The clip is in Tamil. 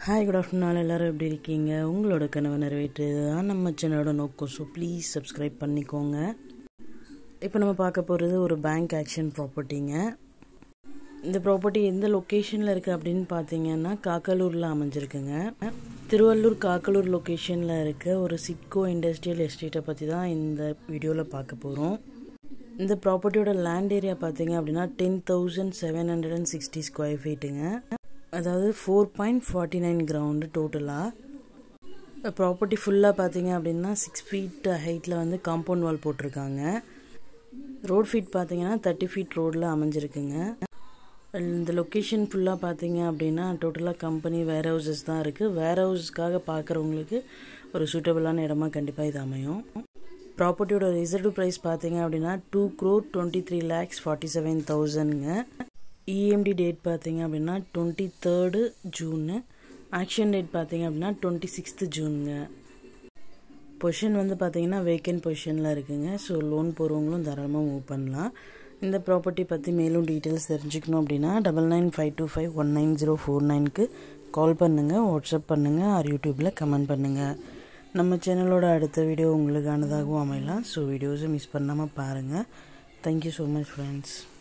ஹாய் குட் ஆஃப்டர்நூன் எல்லோரும் எப்படி இருக்கீங்க உங்களோட கனவை நிறைவேற்றுறது தான் நம்ம சேனலோட நோக்கம் ஸோ ப்ளீஸ் சப்ஸ்கிரைப் பண்ணிக்கோங்க இப்போ நம்ம பார்க்க போகிறது ஒரு பேங்க் ஆக்ஷன் ப்ராப்பர்ட்டிங்க இந்த ப்ராப்பர்ட்டி எந்த லொக்கேஷனில் இருக்குது அப்படின்னு பார்த்தீங்கன்னா காக்கலூரில் அமைஞ்சிருக்குங்க திருவள்ளூர் காக்கலூர் லொக்கேஷனில் இருக்க ஒரு சிட்கோ இண்டஸ்ட்ரியல் எஸ்டேட்டை பற்றி தான் இந்த வீடியோவில் பார்க்க போகிறோம் இந்த ப்ராப்பர்ட்டியோட லேண்ட் ஏரியா பார்த்தீங்க அப்படின்னா ten thousand seven hundred and sixty square ஃபீட்டுங்க அதாவது four point forty nine ground டோட்டலாக ப்ராப்பர்ட்டி ஃபுல்லாக பார்த்தீங்க அப்படின்னா சிக்ஸ் ஃபீட் ஹைட்டில் வந்து காம்பவுண்ட் வால் போட்டிருக்காங்க ரோட் ஃபீட் பார்த்தீங்கன்னா தேர்ட்டி ஃபீட் ரோடில் அமைஞ்சிருக்குங்க இந்த லொக்கேஷன் ஃபுல்லாக பார்த்தீங்க அப்படின்னா டோட்டலாக கம்பெனி வேர் ஹவுசஸ் தான் இருக்குது வேர் ஹவுஸ்க்காக பார்க்குறவங்களுக்கு ஒரு சூட்டபிளான இடமா கண்டிப்பாக இது அமையும் ப்ராப்பர்ட்டியோட ரிசர்வ் ப்ரைஸ் பார்த்தீங்க அப்படின்னா two crore twenty three lakhs forty seven தௌசண்ட்ங்க இஎம்டி டேட் பார்த்தீங்க அப்படின்னா twenty third June auction date பார்த்தீங்க அப்படின்னா டுவெண்ட்டி சிக்ஸ்த்து ஜூனுங்க பொசிஷன் வந்து பார்த்தீங்கன்னா வேக்கன்ட் பொசிஷனில் இருக்குங்க ஸோ லோன் போகிறவங்களும் தாராளமாக மூவ் பண்ணலாம் இந்த ப்ராப்பர்ட்டி பற்றி மேலும் டீட்டெயில்ஸ் தெரிஞ்சுக்கணும் அப்படின்னா double nine five two five one nine zero four நைனுக்கு கால் பண்ணுங்கள் வாட்ஸ்அப் பண்ணுங்கள் ஆர் யூடியூப்பில் கமெண்ட் பண்ணுங்கள் நம்ம சேனலோட அடுத்த வீடியோ உங்களுக்கானதாகவும் அமையலாம் ஸோ வீடியோஸை மிஸ் பண்ணாமல் பாருங்கள் தேங்க்யூ ஸோ மச் ஃப்ரெண்ட்ஸ்